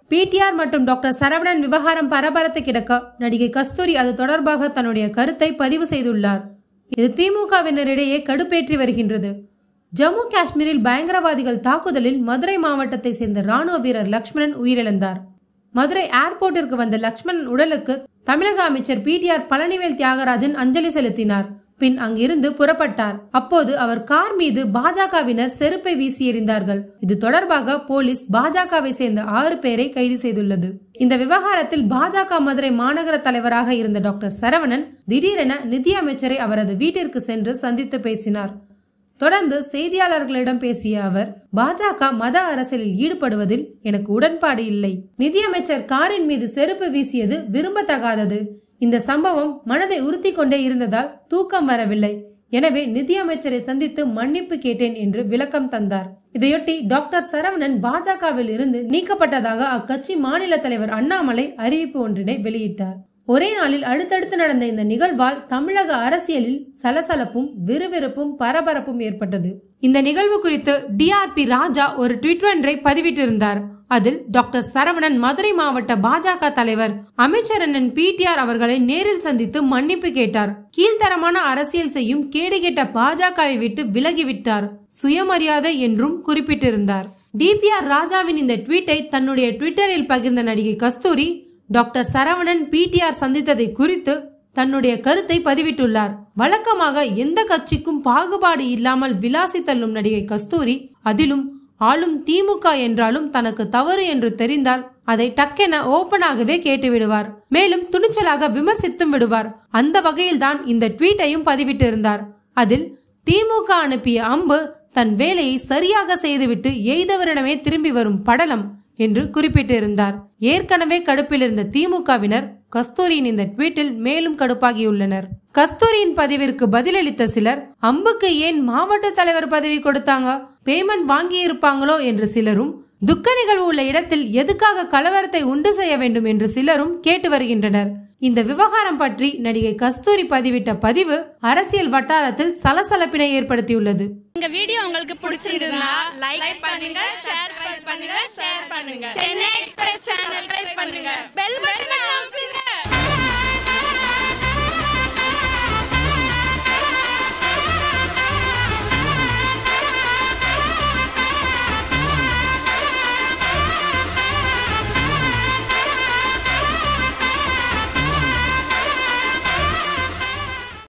PTR மற்றும் doctor Saravanan விவகாரம் பரபரத்து கிடக்க நடிகை கஸ்தூரி அது தொடர்பாக தன்னுடைய கருத்தை பதிவு செய்துள்ளார் இது திமுகவினரிடையே கடுப்பேற்றி வருகின்றது ஜம்மு காஷ்மீரில் பயங்கரவாதிகள் தாக்குதலில் மதுரை மாவட்டத்தை சேர்ந்த ராணுவ வீரர் லக்ஷ்மணன் உயிரிழந்தார் மதுரை ஏர்போர்ட்டிற்கு வந்த லக்ஷ்மணன் உடலுக்கு தமிழக அமைச்சர் பிடிஆர் பழனிவேல் தியாகராஜன் அஞ்சலி செலுத்தினார் பின் அங்கிருந்து புறப்பட்டார் அப்போது அவர் கார் மீது பாஜகவினர் செருப்பை வீசி எறிந்தார்கள் இது தொடர்பாக போலீஸ் பாஜகவை சேர்ந்த ஆறு பேரை கைது செய்துள்ளது இந்த விவகாரத்தில் பாஜக மதுரை மாநகர தலைவராக இருந்த டாக்டர் சரவணன் திடீரென நிதியமைச்சரை அவரது வீட்டிற்கு சென்று சந்தித்து பேசினார் தொடர்ந்து செய்தியாளர்களிடம் பேசிய அவர் பாஜக மத அரசியலில் ஈடுபடுவதில் எனக்கு உடன்பாடு இல்லை நிதியமைச்சர் காரின் மீது செருப்பு வீசியது விரும்பத்தகாதது இந்த சம்பவம் மனதை உறுத்தி கொண்டே இருந்ததால் தூக்கம் வரவில்லை எனவே நிதியமைச்சரை சந்தித்து மன்னிப்பு கேட்டேன் என்று விளக்கம் தந்தார் இதையொட்டி டாக்டர் சரவணன் பாஜகவில் இருந்து நீக்கப்பட்டதாக அக்கட்சி மாநில தலைவர் அண்ணாமலை அறிவிப்பு ஒன்றினை வெளியிட்டார் ஒரே நாளில் அடுத்தடுத்து நடந்த இந்த நிகழ்வால் தமிழக அரசியலில் சலசலப்பும் விறுவிறுப்பும் பரபரப்பும் ஏற்பட்டது இந்த நிகழ்வு குறித்து டிஆர்பி ராஜா ஒரு ட்வீட் ஒன்றை பதிவிட்டிருந்தார் அதில் டாக்டர் சரவணன் மதுரை மாவட்ட பாஜக தலைவர் அமைச்சர் அண்ணன் பிடிஆர் அவர்களை நேரில் சந்தித்து மன்னிப்பு கேட்டார் கீழ்த்தரமான அரசியல் செய்யும் கேடுகெட்ட பாஜகவை விட்டு விலகிவிட்டார் சுயமரியாதை என்றும் குறிப்பிட்டிருந்தார் டிபிஆர் ராஜாவின் இந்த ட்வீட்டை தன்னுடைய ட்விட்டரில் பகிர்ந்த நடிகை கஸ்தூரி டாக்டர் சரவணன் பிடிஆர் சந்தித்ததை குறித்து தன்னுடைய கருத்தை பதிவிட்டுள்ளார் வழக்கமாக எந்த கட்சிக்கும் பாகுபாடு இல்லாமல் விலாசி தள்ளும் நடிகை கஸ்தூரி அதிலும் ஆளும் திமுக என்றாலும் தனக்கு தவறு என்று தெரிந்தால் அதை டக்கென ஓப்பனாகவே கேட்டு விடுவார் மேலும் துணிச்சலாக விமர்சித்தும் விடுவார் அந்த வகையில்தான் இந்த ட்வீட்டையும் பதிவிட்டிருந்தார் அதில் திமுக அனுப்பிய அம்பு தன் வேலையை சரியாக செய்துவிட்டு எய்தவரிடமே திரும்பி வரும் படலம் என்று குறிப்பிட்டிருந்தார் ஏற்கனவே கடுப்பில் இருந்த திமுகவினர் கஸ்தூரியின் இந்த ட்வீட்டில் மேலும் கடுப்பாகியுள்ளனர் கஸ்தூரியின் பதிவிற்கு பதிலளித்த சிலர் அம்புக்கு ஏன் மாவட்ட தலைவர் பதவி கொடுத்தாங்க பேமெண்ட் வாங்கி இருப்பாங்களோ என்று சிலரும் துக்க நிகழ்வு உள்ள இடத்தில் எதுக்காக கலவரத்தை உண்டு செய்ய வேண்டும் என்று சிலரும் கேட்டு வருகின்றனர் இந்த விவகாரம் பற்றி நடிகை கஸ்தூரி பதிவிட்ட பதிவு அரசியல் வட்டாரத்தில் சலசலப்பினை ஏற்படுத்தியுள்ளது இந்த வீடியோ உங்களுக்கு பிடிச்சிருந்தா லைக் பண்ணுங்க ஷேர் பண்ணுங்க ஷேர் பண்ணுங்க டென் எக்ஸ்பிரஸ் சேனல் பண்ணுங்க பெல் பட்டனை அமுக்குங்க